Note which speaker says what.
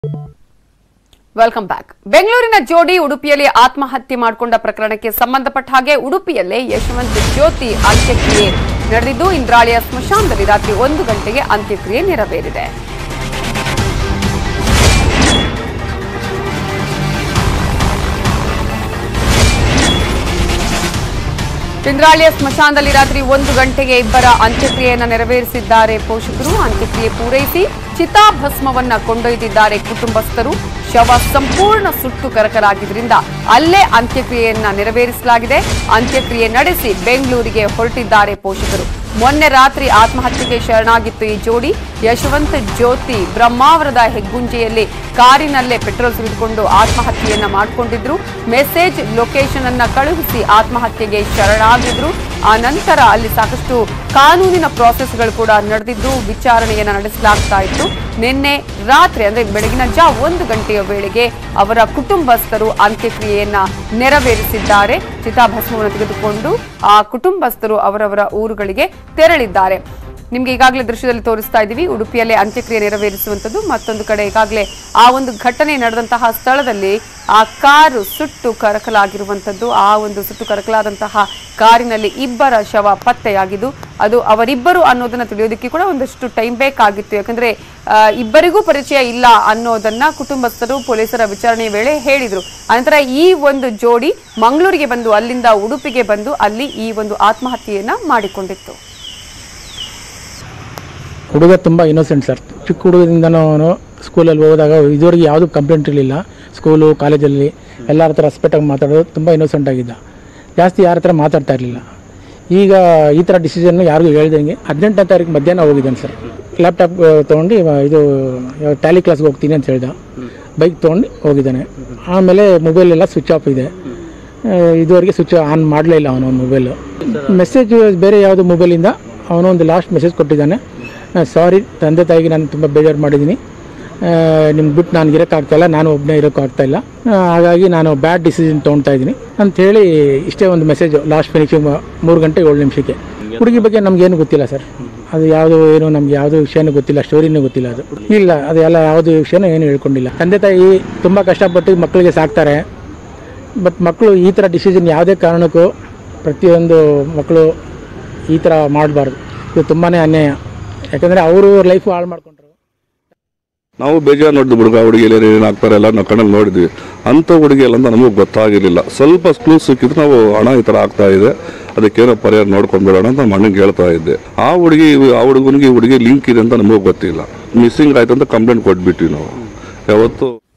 Speaker 1: welcome back ಬೆಂಗಳೂರಿನ ಜೋಡಿ ಉಡುಪಿಯಲ್ಲಿ ಆತ್ಮಹತ್ಯೆ ಮಾಡಿಕೊಂಡ ಪ್ರಕರಣಕ್ಕೆ ಸಂಬಂಧಪಟ್ಟ ಹಾಗೆ ಉಡುಪಿಯಲ್ಲೇ ಯಶವಂತ್ ಜ್ಯೋತಿ ಅಂತ್ಯಕ್ರಿಯೆ ನಡೆದಿದ್ದು ಇಂದ್ರಾಳಿಯ ಸ್ಮಶಾನದಲ್ಲಿ ರಾತ್ರಿ ಒಂದು ಗಂಟೆಗೆ ಅಂತ್ಯಕ್ರಿಯೆ ನೆರವೇರಿದೆ ಇಂದ್ರಾಳಿಯ ಸ್ಮಶಾನದಲ್ಲಿ ರಾತ್ರಿ ಒಂದು ಗಂಟೆಗೆ ಇಬ್ಬರ ಅಂತ್ಯಕ್ರಿಯೆಯನ್ನು ನೆರವೇರಿಸಿದ್ದಾರೆ ಪೋಷಕರು ಅಂತ್ಯಕ್ರಿಯೆ ಪೂರೈಸಿ ಚಿತಾಭಸ್ಮವನ್ನ ಕೊಂಡೊಯ್ದಿದ್ದಾರೆ ಕುಟುಂಬಸ್ಥರು ಶವ ಸಂಪೂರ್ಣ ಸುಟ್ಟು ಕರಕಲಾಗಿದ್ದರಿಂದ ಅಲ್ಲೇ ಅಂತ್ಯಕ್ರಿಯೆಯನ್ನ ನೆರವೇರಿಸಲಾಗಿದೆ ಅಂತ್ಯಕ್ರಿಯೆ ನಡೆಸಿ ಬೆಂಗಳೂರಿಗೆ ಹೊರಟಿದ್ದಾರೆ ಪೋಷಕರು ಮೊನ್ನೆ ರಾತ್ರಿ ಆತ್ಮಹತ್ಯೆಗೆ ಶರಣಾಗಿತ್ತು ಈ ಜೋಡಿ ಯಶವಂತ್ ಜ್ಯೋತಿ ಬ್ರಹ್ಮಾವರದ ಹೆಗ್ಗುಂಜೆಯಲ್ಲಿ ಕಾರಿನಲ್ಲೇ ಪೆಟ್ರೋಲ್ ಸುರಿದುಕೊಂಡು ಆತ್ಮಹತ್ಯೆಯನ್ನ ಮಾಡಿಕೊಂಡಿದ್ರು ಮೆಸೇಜ್ ಲೊಕೇಶನ್ ಅನ್ನ ಕಳುಹಿಸಿ ಆತ್ಮಹತ್ಯೆಗೆ ಶರಣಾಗಿದ್ರು ಆ ನಂತರ ಅಲ್ಲಿ ಸಾಕಷ್ಟು ಕಾನೂನಿನ ಪ್ರಾಸೆಸ್ಗಳು ಕೂಡ ನಡೆದಿದ್ದು ವಿಚಾರಣೆಯನ್ನ ನಡೆಸಲಾಗ್ತಾ ಇತ್ತು ನಿನ್ನೆ ರಾತ್ರಿ ಅಂದ್ರೆ ಬೆಳಗಿನ ಜಾ ಒಂದು ಗಂಟೆಯ ವೇಳೆಗೆ ಅವರ ಕುಟುಂಬಸ್ಥರು ಅಂತ್ಯಕ್ರಿಯೆಯನ್ನ ನೆರವೇರಿಸಿದ್ದಾರೆ ಚಿತಾಭಸ್ಮವನ್ನು ತೆಗೆದುಕೊಂಡು ಆ ಕುಟುಂಬಸ್ಥರು ಅವರವರ ಊರುಗಳಿಗೆ ತೆರಳಿದ್ದಾರೆ ನಿಮ್ಗೆ ಈಗಾಗಲೇ ದೃಶ್ಯದಲ್ಲಿ ತೋರಿಸ್ತಾ ಇದ್ದೀವಿ ಉಡುಪಿಯಲ್ಲೇ ಅಂತ್ಯಕ್ರಿಯೆ ನೆರವೇರಿಸುವಂಥದ್ದು ಮತ್ತೊಂದು ಕಡೆ ಈಗಾಗಲೇ ಆ ಒಂದು ಘಟನೆ ನಡೆದಂತಹ ಸ್ಥಳದಲ್ಲಿ ಆ ಕಾರು ಸುಟ್ಟು ಕರಕಲಾಗಿರುವಂಥದ್ದು ಆ ಒಂದು ಸುಟ್ಟು ಕರಕಲಾದಂತಹ ಕಾರಿನಲ್ಲಿ ಇಬ್ಬರ ಶವ ಪತ್ತೆಯಾಗಿದ್ದು ಅದು ಅವರಿಬ್ಬರು ಅನ್ನೋದನ್ನ ತಿಳಿಯೋದಕ್ಕೆ ಕೂಡ ಒಂದಷ್ಟು ಟೈಮ್ ಬೇಕಾಗಿತ್ತು ಯಾಕಂದ್ರೆ ಆ, ಇಬ್ಬರಿಗೂ ಪರಿಚಯ ಇಲ್ಲ ಅನ್ನೋದನ್ನ ಕುಟುಂಬಸ್ಥರು ಪೊಲೀಸರ ವಿಚಾರಣೆಯ ವೇಳೆ ಹೇಳಿದ್ರು ಅನಂತರ ಈ ಒಂದು ಜೋಡಿ ಮಂಗಳೂರಿಗೆ ಬಂದು ಅಲ್ಲಿಂದ ಉಡುಪಿಗೆ ಬಂದು ಅಲ್ಲಿ ಈ ಒಂದು ಆತ್ಮಹತ್ಯೆಯನ್ನ ಮಾಡಿಕೊಂಡಿತ್ತು
Speaker 2: ಹುಡುಗ ತುಂಬ ಇನ್ನೋಸೆಂಟ್ ಸರ್ ಚಿಕ್ಕ ಹುಡುಗದಿಂದನೂ ಅವನು ಸ್ಕೂಲಲ್ಲಿ ಹೋದಾಗ ಇದುವರೆಗೆ ಯಾವುದೂ ಕಂಪ್ಲೇಂಟ್ ಇರಲಿಲ್ಲ ಸ್ಕೂಲು ಕಾಲೇಜಲ್ಲಿ ಎಲ್ಲರ ಹತ್ರ ರೆಸ್ಪೆಕ್ಟಾಗಿ ಮಾತಾಡೋದು ತುಂಬ ಇನ್ನೋಸೆಂಟ್ ಆಗಿದ್ದ ಜಾಸ್ತಿ ಯಾರ ಹತ್ರ ಮಾತಾಡ್ತಾ ಇರಲಿಲ್ಲ ಈಗ ಈ ಥರ ಡಿಸಿಷನ್ ಯಾರಿಗೂ ಹೇಳ್ದಂಗೆ ಹದಿನೆಂಟನೇ ತಾರೀಕು ಮಧ್ಯಾಹ್ನ ಹೋಗಿದ್ದಾನೆ ಸರ್ ಲ್ಯಾಪ್ಟಾಪ್ ತೊಗೊಂಡು ಇದು ಟ್ಯಾಲಿ ಕ್ಲಾಸ್ಗೆ ಹೋಗ್ತೀನಿ ಅಂತ ಹೇಳ್ದ ಬೈಕ್ ತೊಗೊಂಡು ಹೋಗಿದ್ದಾನೆ ಆಮೇಲೆ ಮೊಬೈಲ್ ಎಲ್ಲ ಸ್ವಿಚ್ ಆಫ್ ಇದೆ ಆ, ಇದುವರೆಗೆ ಸ್ವಿಚ್ ಆನ್ ಮಾಡಲೇ ಇಲ್ಲ ಅವನು ಮೊಬೈಲು ಮೆಸೇಜ್ ಬೇರೆ ಯಾವುದು ಮೊಬೈಲಿಂದ ಅವನು ಒಂದು ಲಾಸ್ಟ್ ಮೆಸೇಜ್ ಕೊಟ್ಟಿದ್ದಾನೆ ಸಾರಿ ತಂದೆ ತಾಯಿಗೆ ನಾನು ತುಂಬ ಬೇಜಾರು ಮಾಡಿದ್ದೀನಿ ನಿಮ್ಗೆ ಬಿಟ್ಟು ನಾನು ಇರೋಕ್ಕಾಗ್ತಾಯಿಲ್ಲ ನಾನು ಒಬ್ಬನೇ ಇರೋಕ್ಕಾಗ್ತಾಯಿಲ್ಲ ಆ, ಹಾಗಾಗಿ ನಾನು ಬ್ಯಾಡ್ ಡಿಸಿಷನ್ ತೊಗೊಳ್ತಾ ಇದ್ದೀನಿ ಅಂಥೇಳಿ ಇಷ್ಟೇ ಒಂದು ಮೆಸೇಜ್ ಲಾಸ್ಟ್ ಫಿನಿಶಿಂಗ್ ಮೂರು ಗಂಟೆ ಏಳು ನಿಮಿಷಕ್ಕೆ ಹುಡುಗಿ ಬಗ್ಗೆ ನಮಗೇನು ಗೊತ್ತಿಲ್ಲ ಸರ್ ಅದು ಯಾವುದು ಏನು ನಮ್ಗೆ ಯಾವುದೋ ವಿಷಯನೂ ಗೊತ್ತಿಲ್ಲ ಸ್ಟೋರಿನೂ ಗೊತ್ತಿಲ್ಲ ಅದು ಇಲ್ಲ ಅದೆಲ್ಲ ಯಾವುದೇ ವಿಷಯನೂ ಏನು ಹೇಳ್ಕೊಂಡಿಲ್ಲ ತಂದೆ ತಾಯಿ ತುಂಬ ಕಷ್ಟಪಟ್ಟು ಮಕ್ಕಳಿಗೆ ಸಾಕ್ತಾರೆ ಬಟ್ ಮಕ್ಕಳು ಈ ಥರ ಡಿಸಿಷನ್ ಯಾವುದೇ ಕಾರಣಕ್ಕೂ ಪ್ರತಿಯೊಂದು ಮಕ್ಕಳು ಈ ಥರ ಮಾಡಬಾರ್ದು ಇದು ತುಂಬಾ ಅನ್ಯಾಯ ಯಾಕಂದರೆ ಅವರು ಲೈಫ್ ಹಾಳು ಮಾಡ್ಕೊಂಡ್ರು
Speaker 3: ನಾವು ಬೇಜಾರು ನೋಡಿದ್ವಿ ಹುಡುಗ ಹುಡುಗಿಯಲ್ಲಿ ಏನಾಗ್ತಾರೆ ಎಲ್ಲ ನಾವು ಕಣ್ಣಲ್ಲಿ ನೋಡಿದ್ವಿ ಅಂಥ ಹುಡುಗಿ ಎಲ್ಲ ಅಂತ ನಮಗೆ ಗೊತ್ತಾಗಿರಲಿಲ್ಲ ಸ್ವಲ್ಪ ಕ್ಲೂ ಸಿಕ್ಕಿದ್ರೆ ನಾವು ಹಣ ಈ ಥರ ಆಗ್ತಾ ಇದೆ ಅದಕ್ಕೇನೋ ಪರಿಹಾರ ನೋಡ್ಕೊಂಡ್ಬಿಡೋಣ ಅಂತ ನಮ್ಮ ಅಣ್ಣಂಗೆ ಹೇಳ್ತಾ ಇದ್ದೆ ಆ ಹುಡುಗಿ ಆ ಹುಡುಗನಿಗೆ ಈ ಹುಡುಗಿ ಲಿಂಕ್ ಇದೆ ಅಂತ ನಮಗೆ ಗೊತ್ತಿಲ್ಲ ಮಿಸ್ಸಿಂಗ್ ಆಯ್ತು ಅಂತ ಕಂಪ್ಲೇಂಟ್ ಕೊಟ್ಬಿಟ್ವಿ ನಾವು ಯಾವತ್ತು